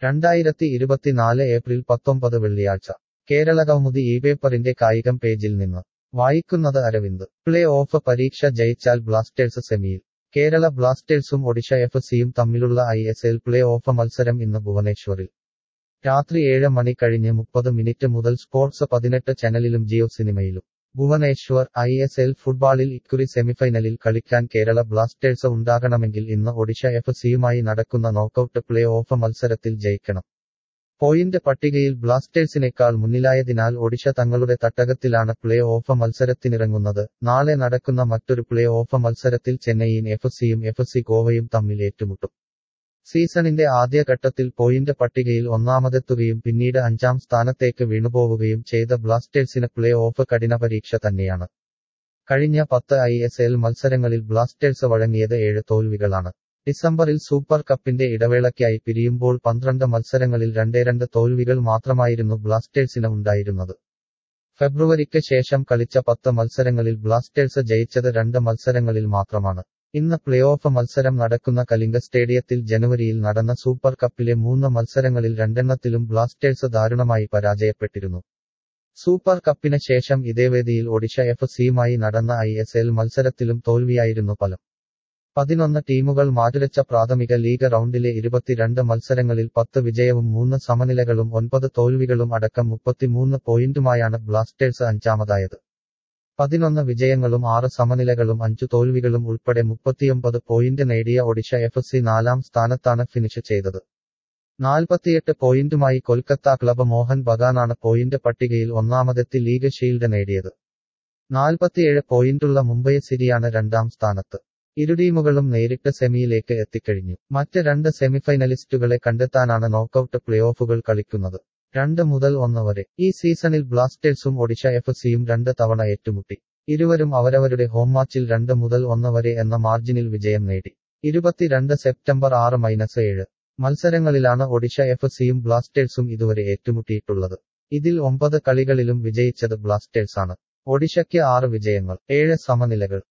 രണ്ടായിരത്തി ഇരുപത്തിനാല് ഏപ്രിൽ പത്തൊമ്പത് വെള്ളിയാഴ്ച കേരളകൗമുദി ഈ പേപ്പറിന്റെ കായികം പേജിൽ നിന്ന് വായിക്കുന്നത് അരവിന്ദ് പ്ലേ ഓഫ് പരീക്ഷ ജയിച്ചാൽ ബ്ലാസ്റ്റേഴ്സ് സെമിയിൽ കേരള ബ്ലാസ്റ്റേഴ്സും ഒഡിഷ എഫ് സിയും തമ്മിലുള്ള I S L play off മത്സരം ഇന്ന് ഭുവനേശ്വറിൽ രാത്രി ഏഴ് മണി കഴിഞ്ഞ് മുപ്പത് മിനിറ്റ് മുതൽ സ്പോർട്സ് പതിനെട്ട് ചാനലിലും ജിയോ സിനിമയിലും ഭുവനേശ്വർ ഐ എസ് എൽ ഫുട്ബോളിൽ ഇക്കുറി സെമിഫൈനലിൽ കളിക്കാൻ കേരള ബ്ലാസ്റ്റേഴ്സ് ഉണ്ടാകണമെങ്കിൽ ഇന്ന് ഒഡിഷ എഫ് സിയുമായി നടക്കുന്ന നോക്കൌട്ട് പ്ലേ ഓഫ് മത്സരത്തിൽ ജയിക്കണം പോയിന്റ് പട്ടികയിൽ ബ്ലാസ്റ്റേഴ്സിനേക്കാൾ മുന്നിലായതിനാൽ ഒഡിഷ തങ്ങളുടെ തട്ടകത്തിലാണ് പ്ലേ ഓഫ് മത്സരത്തിനിറങ്ങുന്നത് നാളെ നടക്കുന്ന മറ്റൊരു പ്ലേ ഓഫ് മത്സരത്തിൽ ചെന്നൈയിൻ എഫ് സിയും എഫ് സി ഗോവയും തമ്മിൽ ഏറ്റുമുട്ടും സീസണിന്റെ ആദ്യഘട്ടത്തിൽ പോയിന്റ് പട്ടികയിൽ ഒന്നാമതെത്തുകയും പിന്നീട് അഞ്ചാം സ്ഥാനത്തേക്ക് വീണുപോവുകയും ചെയ്ത ബ്ലാസ്റ്റേഴ്സിന് പ്ലേ ഓഫ് കഠിന പരീക്ഷ തന്നെയാണ് കഴിഞ്ഞ പത്ത് ഐ എസ് എൽ മത്സരങ്ങളിൽ ബ്ലാസ്റ്റേഴ്സ് വഴങ്ങിയത് ഏഴ് തോൽവികളാണ് ഡിസംബറിൽ സൂപ്പർ കപ്പിന്റെ ഇടവേളയ്ക്കായി പിരിയുമ്പോൾ പന്ത്രണ്ട് മത്സരങ്ങളിൽ രണ്ടേ രണ്ട് തോൽവികൾ മാത്രമായിരുന്നു ബ്ലാസ്റ്റേഴ്സിന് ഉണ്ടായിരുന്നത് ഫെബ്രുവരിക്ക് ശേഷം കളിച്ച പത്ത് മത്സരങ്ങളിൽ ബ്ലാസ്റ്റേഴ്സ് ജയിച്ചത് രണ്ട് മത്സരങ്ങളിൽ മാത്രമാണ് ഇന്ന് പ്ലേ ഓഫ് മത്സരം നടക്കുന്ന കലിംഗ സ്റ്റേഡിയത്തിൽ ജനുവരിയിൽ നടന്ന സൂപ്പർ കപ്പിലെ മൂന്ന് മത്സരങ്ങളിൽ രണ്ടെണ്ണത്തിലും ബ്ലാസ്റ്റേഴ്സ് ദാരുണമായി പരാജയപ്പെട്ടിരുന്നു സൂപ്പർ കപ്പിന് ശേഷം ഇതേ വേദിയിൽ ഒഡിഷ എഫ് സിയുമായി നടന്ന ഐ എസ് എൽ മത്സരത്തിലും തോൽവിയായിരുന്നു ഫലം പതിനൊന്ന് ടീമുകൾ മാറ്റുരച്ച പ്രാഥമിക ലീഗ് റൗണ്ടിലെ ഇരുപത്തിരണ്ട് മത്സരങ്ങളിൽ പത്ത് വിജയവും മൂന്ന് സമനിലകളും ഒൻപത് തോൽവികളും അടക്കം മുപ്പത്തിമൂന്ന് പോയിന്റുമായാണ് ബ്ലാസ്റ്റേഴ്സ് അഞ്ചാമതായത് പതിനൊന്ന് വിജയങ്ങളും ആറ് സമനിലകളും അഞ്ചു തോൽവികളും ഉൾപ്പെടെ മുപ്പത്തിയൊമ്പത് പോയിന്റ് നേടിയ ഒഡിഷ എഫ് സി നാലാം സ്ഥാനത്താണ് ഫിനിഷ് ചെയ്തത് നാൽപ്പത്തിയെട്ട് പോയിന്റുമായി കൊൽക്കത്ത ക്ലബ് മോഹൻ ബഗാനാണ് പോയിന്റ് പട്ടികയിൽ ഒന്നാമതെത്തി ലീഗ് ഷീൽഡ് നേടിയത് നാൽപ്പത്തിയേഴ് പോയിന്റുള്ള മുംബൈ സിറ്റിയാണ് രണ്ടാം സ്ഥാനത്ത് ഇരു ടീമുകളും നേരിട്ട് സെമിയിലേക്ക് എത്തിക്കഴിഞ്ഞു മറ്റ് രണ്ട് സെമിഫൈനലിസ്റ്റുകളെ കണ്ടെത്താനാണ് നോക്കൌട്ട് പ്ലേ ഓഫുകൾ കളിക്കുന്നത് രണ്ട് മുതൽ ഒന്ന് വരെ ഈ സീസണിൽ ബ്ലാസ്റ്റേഴ്സും ഒഡിഷ എഫ് സിയും രണ്ട് തവണ ഏറ്റുമുട്ടി ഇരുവരും അവരവരുടെ ഹോം മാച്ചിൽ രണ്ട് മുതൽ ഒന്ന് വരെ എന്ന മാർജിനിൽ വിജയം നേടി ഇരുപത്തിരണ്ട് സെപ്റ്റംബർ ആറ് മൈനസ് ഏഴ് മത്സരങ്ങളിലാണ് ഒഡിഷ എഫ് സിയും ബ്ലാസ്റ്റേഴ്സും ഇതുവരെ ഏറ്റുമുട്ടിയിട്ടുള്ളത് ഇതിൽ ഒമ്പത് കളികളിലും വിജയിച്ചത് ബ്ലാസ്റ്റേഴ്സാണ് ഒഡിഷയ്ക്ക് ആറ് വിജയങ്ങൾ ഏഴ് സമനിലകൾ